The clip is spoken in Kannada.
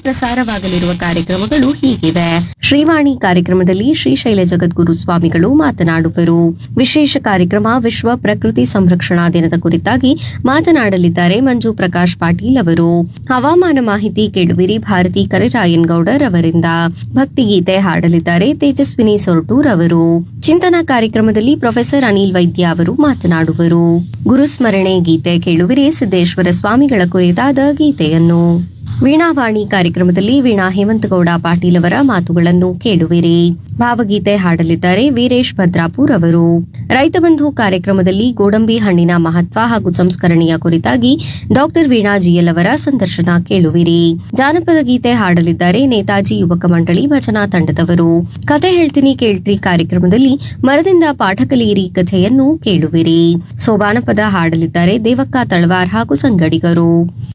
ಪ್ರಸಾರವಾಗಲಿರುವ ಕಾರ್ಯಕ್ರಮಗಳು ಹೀಗಿವೆ ಶ್ರೀವಾಣಿ ಕಾರ್ಯಕ್ರಮದಲ್ಲಿ ಶ್ರೀಶೈಲ ಜಗದ್ಗುರು ಸ್ವಾಮಿಗಳು ಮಾತನಾಡುವರು ವಿಶೇಷ ಕಾರ್ಯಕ್ರಮ ವಿಶ್ವ ಪ್ರಕೃತಿ ಸಂರಕ್ಷಣಾ ದಿನದ ಕುರಿತಾಗಿ ಮಾತನಾಡಲಿದ್ದಾರೆ ಮಂಜು ಪ್ರಕಾಶ್ ಪಾಟೀಲ್ ಅವರು ಹವಾಮಾನ ಮಾಹಿತಿ ಕೇಳುವಿರಿ ಭಾರತಿ ಕರಿರಾಯನ್ ಗೌಡರ್ ಅವರಿಂದ ಭಕ್ತಿಗೀತೆ ಹಾಡಲಿದ್ದಾರೆ ತೇಜಸ್ವಿನಿ ಸೊರಟೂರ್ ಅವರು ಚಿಂತನಾ ಕಾರ್ಯಕ್ರಮದಲ್ಲಿ ಪ್ರೊಫೆಸರ್ ಅನಿಲ್ ವೈದ್ಯ ಅವರು ಮಾತನಾಡುವರು ಗುರುಸ್ಮರಣೆ ಗೀತೆ ಕೇಳುವಿರಿ ಸಿದ್ದೇಶ್ವರ ಸ್ವಾಮಿಗಳ ಕುರಿತಾದ ಗೀತೆಯನ್ನು ವೀಣಾವಾಣಿ ಕಾರ್ಯಕ್ರಮದಲ್ಲಿ ವೀಣಾ ಹೇಮಂತಗೌಡ ಪಾಟೀಲ್ ಅವರ ಮಾತುಗಳನ್ನು ಕೇಳುವಿರಿ ಭಾವಗೀತೆ ಹಾಡಲಿದ್ದಾರೆ ವೀರೇಶ್ ಭದ್ರಾಪುರ್ ಅವರು ರೈತ ಬಂಧು ಕಾರ್ಯಕ್ರಮದಲ್ಲಿ ಗೋಡಂಬಿ ಹಣ್ಣಿನ ಮಹತ್ವ ಹಾಗೂ ಸಂಸ್ಕರಣೆಯ ಕುರಿತಾಗಿ ಡಾಕ್ಟರ್ ವೀಣಾ ಜಿಎಲ್ ಅವರ ಸಂದರ್ಶನ ಕೇಳುವಿರಿ ಜಾನಪದ ಗೀತೆ ಹಾಡಲಿದ್ದಾರೆ ನೇತಾಜಿ ಯುವಕ ಮಂಡಳಿ ಭಜನಾ ತಂಡದವರು ಕತೆ ಹೇಳ್ತೀನಿ ಕೇಳ್ತ್ರಿ ಕಾರ್ಯಕ್ರಮದಲ್ಲಿ ಮರದಿಂದ ಪಾಠ ಕಲಿಯಿರಿ ಕಥೆಯನ್ನು ಕೇಳುವಿರಿ ಸೋಬಾನಪದ ಹಾಡಲಿದ್ದಾರೆ ದೇವಕ್ಕ ತಳವಾರ್ ಹಾಗೂ ಸಂಗಡಿಗರು